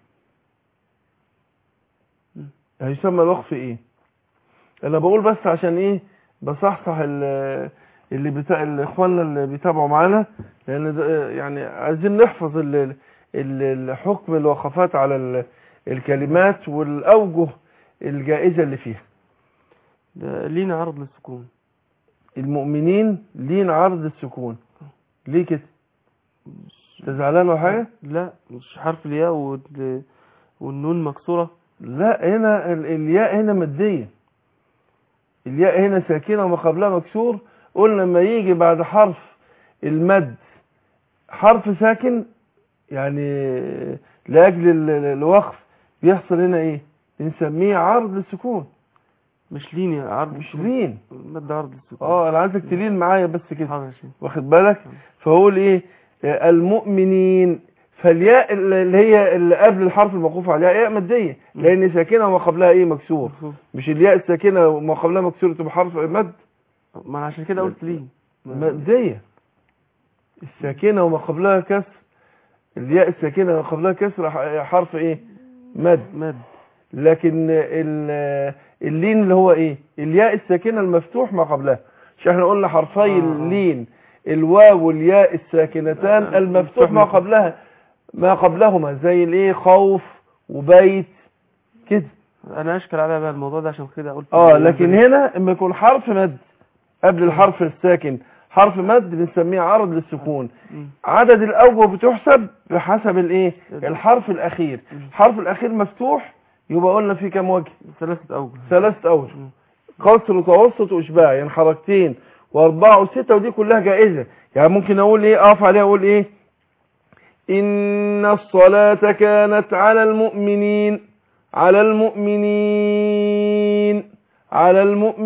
هيسمى الوقف ايه انا بقول بس عشان ايه بصحصح ال- اللي بتا... الاخواننا اللي بيتابعوا معانا لان ده يعني عايزين نحفظ ال... ال- الحكم الوقفات على ال... الكلمات والاوجه الجائزة اللي فيها ده لينا عرض للسكون المؤمنين لين عرض السكون ليه كده انت زعلان ولا حاجه لا مش حرف الياء وال- والنون مكسورة لا هنا ال- الياء هنا مادية الياء هنا ساكنة وما قبلها مكسور قلنا لما يجي بعد حرف المد حرف ساكن يعني لأجل ال- ال- الوقف بيحصل هنا ايه بنسميه عرض السكون مش لين يا عرض مش لين مد عرض للسكون اه انا عايزك تلين معايا بس كده حاضر يا شيخ. واخد بالك فهقول ايه آه، المؤمنين فالياء اللي هي اللي قبل الحرف الموقوف عليها ياء ماديه لان ساكنه وما قبلها ايه مكسور مكسور. مش الياء الساكنه وما قبلها مكسور تبقى حرف مد ما انا عشان كده قلت لين ماديه الساكنه وما قبلها كسر الياء الساكنه وما قبلها كسر ح- حرف ايه مد مد لكن ال- اللين اللي هو ايه الياء الساكنه المفتوح ما قبلها مش احنا قلنا حرفي آه. اللين الواو والياء الساكنتان آه، المفتوح ما مفتوح. قبلها ما قبلهما زي الايه خوف وبيت كده انا اشكل عليها بقى الموضوع ده عشان كده قلت اه لكن هنا اما يكون حرف مد قبل الحرف الساكن حرف مد بنسميه عرض للسكون مم. عدد الاوجه بتحسب بحسب الايه الحرف الاخير الحرف الاخير مفتوح يبقى قلنا فيه كام وجه ثلاثة اوجه ثلاثة أوجه مم. قصر وتوسط وإشباع يعني حركتين وأربعة وستة ودي كلها جائزة يعني ممكن أقول إيه أقف عليها أقول إيه إن الصلاة كانت على المؤمنين على المؤمنين على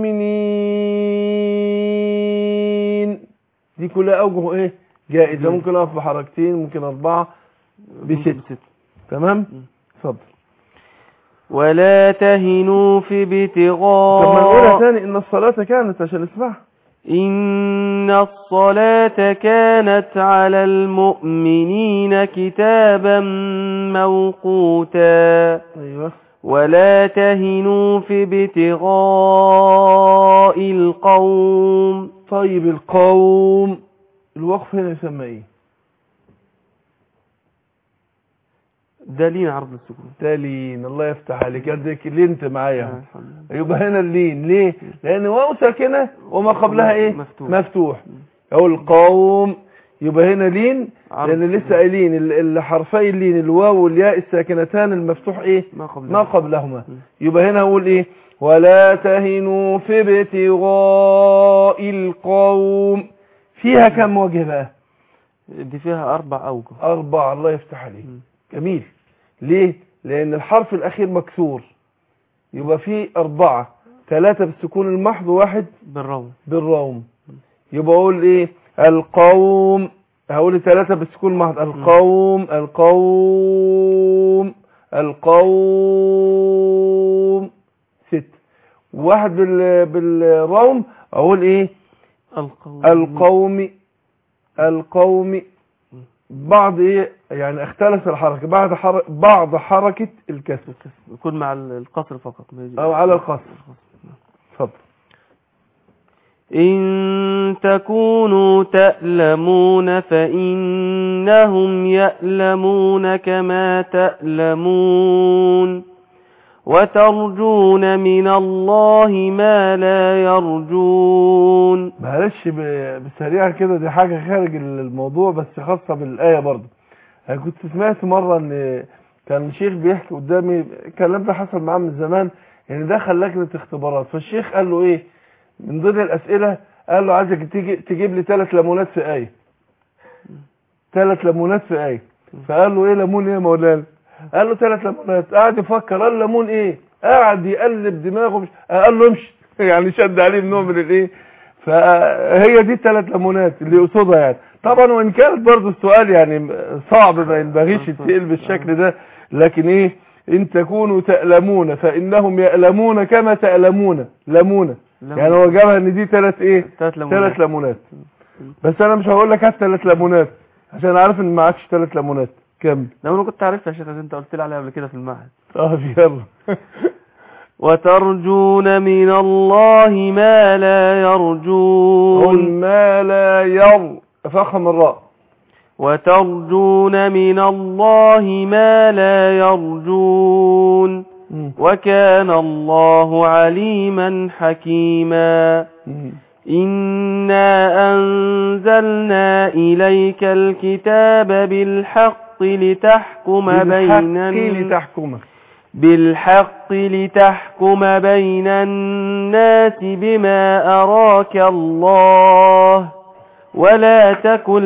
المؤمنين دي كلها أوجه إيه جائزة مم. ممكن أقف بحركتين ممكن أربعة بست تمام اتفضل ولا تهنوا في طب ما نقولها ابتغاء تاني إن الصلاة كانت عشان نسمعها إن الصلاة كانت على المؤمنين كتابا موقوتا أيوه ولا تهنوا في ابتغاء القوم طيب القوم الوقف هنا يسمى ايه دالين عرض السكون تالين الله يفتح عليك قدك لينت معايا يبقى هنا اللين ليه لان واو ساكنه وما قبلها ايه مفتوح. مفتوح او القوم يبقى هنا لين لان لسه قايلين ال- الحرفي اللين الواو والياء الساكنتان المفتوح ايه ما قبل ما قبلهما يبقى هنا اقول ايه ولا تهنوا في ابتغاء القوم فيها كم وجه بقى دي فيها أربع أوجه أربعة الله يفتح عليك جميل ليه لأن الحرف الأخير مكسور يبقى فيه أربعة ثلاثة بالسكون المحض وواحد بالروم بالروم يبقى أقول إيه القوم هقول ثلاثة بالسكون المحض القوم القوم القوم ست واحد بال بالروم أقول إيه القوم القوم القوم بعض ايه يعني اختلف الحركه بعد حر... بعض حركه الكسر يكون مع القصر فقط ما يجي او على القصر اتفضل إن تكونوا تألمون فإنهم يألمون كما تألمون وترجون من الله ما لا يرجون معلش ب- بسريع كده دي حاجه خارج الموضوع بس خاصه بالايه برضه انا كنت سمعت مره ان كان شيخ بيحكي قدامي الكلام ده حصل معاه من زمان ان دخل لجنه اختبارات فالشيخ قال له ايه من ضمن الاسئله قال له عايزك تيجي تجيب لي ثلاث ليمونات في ايه ثلاث ليمونات في ايه فقال له ايه ليمون ايه يا مولانا قال له ثلاث ليمونات قعد يفكر قال ليمون ايه قعد يقلب دماغه مش قال له امشي يعني شد عليه نوع من الايه فهي دي الثلاث ليمونات اللي يقصدها يعني طبعا وان كانت برضه السؤال يعني صعب ما ينبغيش يتسال بالشكل ده لكن ايه ان تكونوا تألمون فانهم يألمون كما تألمون لمون لمون. يعني هو جابها ان دي ثلاث ايه ثلاث ليمونات. ثلاث ليمونات بس انا مش هقول لك هات ثلاث ليمونات عشان عارف ان معكش ثلاث ليمونات كم لو انا كنت عارفها يا شيخ عشان انت قلت لي عليها قبل كده في المعهد اه يلا وترجون من الله ما لا قل يرجون ما لا ير فخم الراء وترجون من الله ما لا يرجون مم. وكان الله عليما حكيما مم. إنا أنزلنا إليك الكتاب بالحق لتحكم بين بالحق الن- لتحكم بالحق لتحكم بين الناس بما أراك الله ولا تكن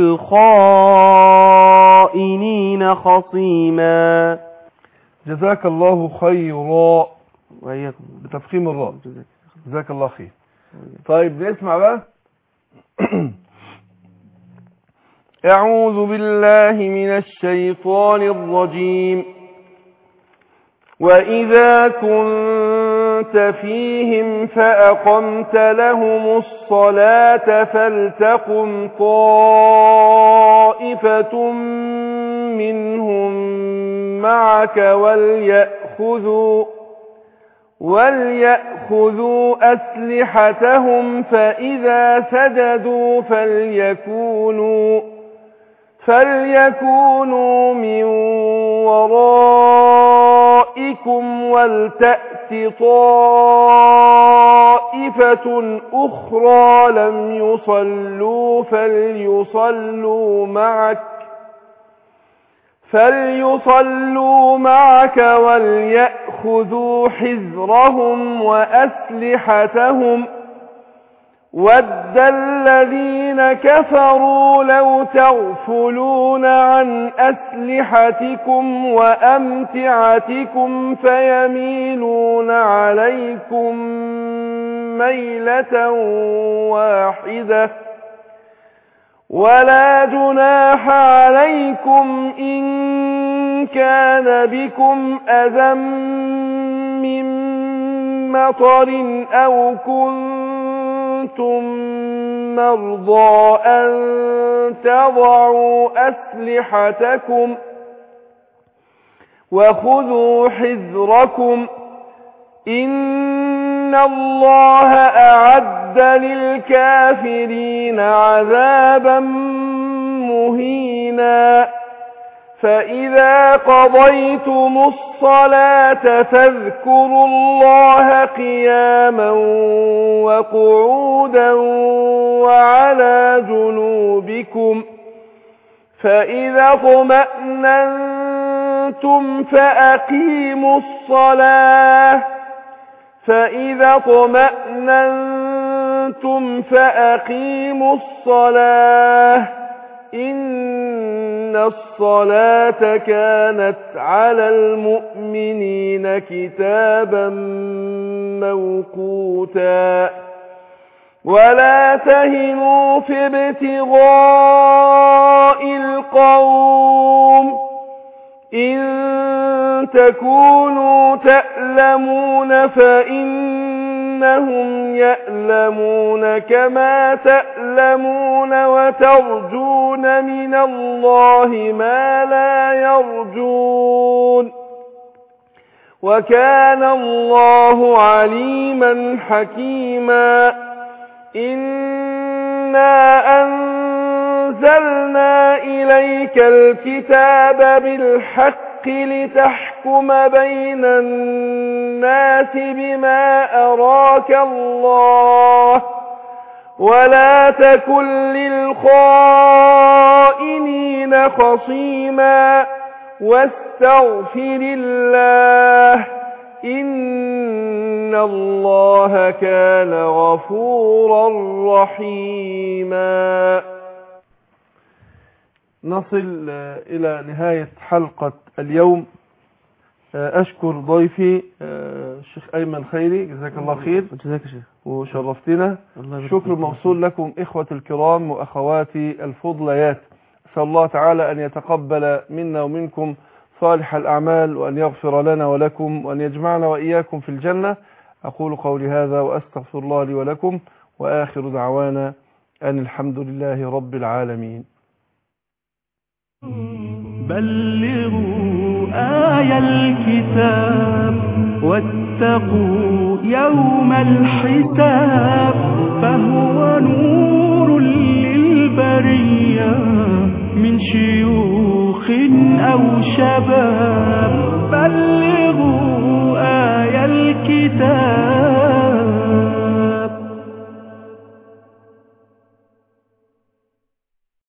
للخائنين خصيما جزاك الله خيرا وإياكم بتفخيم الراء جزاك الله خير طيب نسمع بقى أعوذ بالله من الشيطان الرجيم وإذا كنت فيهم فأقمت لهم الصلاة فلتقم طائفة منهم معك وليأخذوا وليأخذوا أسلحتهم فإذا سجدوا فليكونوا فليكونوا من ورائكم ولتأت طائفة أخرى لم يصلوا فليصلوا معك فليصلوا معك وليأخذوا حذرهم وأسلحتهم ود الذين كفروا لو تغفلون عن أسلحتكم وأمتعتكم فيميلون عليكم ميلة واحدة ولا جناح عليكم إن كان بكم أذى من مطر أو كنتم مرضى أن تضعوا أسلحتكم وخذوا حذركم إن الله أعد للكافرين عذابا مهينا فإذا قضيتم الصلاة فاذكروا الله قياما وقعودا وعلى جنوبكم فإذا اطمأننتم فأقيموا الصلاة فإذا اطمأننتم فأقيموا الصلاة إن الصلاة كانت على المؤمنين كتابا موقوتا ولا تهنوا في ابتغاء القوم إن تكونوا تألمون فإنهم يألمون كما تألمون وترجون من الله ما لا يرجون وكان الله عليما حكيما إنا أنزلنا إليك الكتاب بالحق لتحكم بين الناس بما أراك الله ولا تكن للخائنين خصيما واستغفر الله إن الله كان غفورا رحيما نصل آه، إلى نهاية حلقة اليوم آه، أشكر ضيفي آه، الشيخ أيمن خيري جزاك الله خير جزاك يا شيخ وشرفتنا الله يبارك شكر فيك. موصول لكم إخوة الكرام وأخواتي الفضليات أسأل الله تعالى أن يتقبل منا ومنكم صالح الأعمال وأن يغفر لنا ولكم وأن يجمعنا وإياكم في الجنة أقول قولي هذا وأستغفر الله لي ولكم وآخر دعوانا أن الحمد لله رب العالمين بلغوا آي الكتاب واتقوا يوم الحساب فهو نور للبرية من شيوخ أو شباب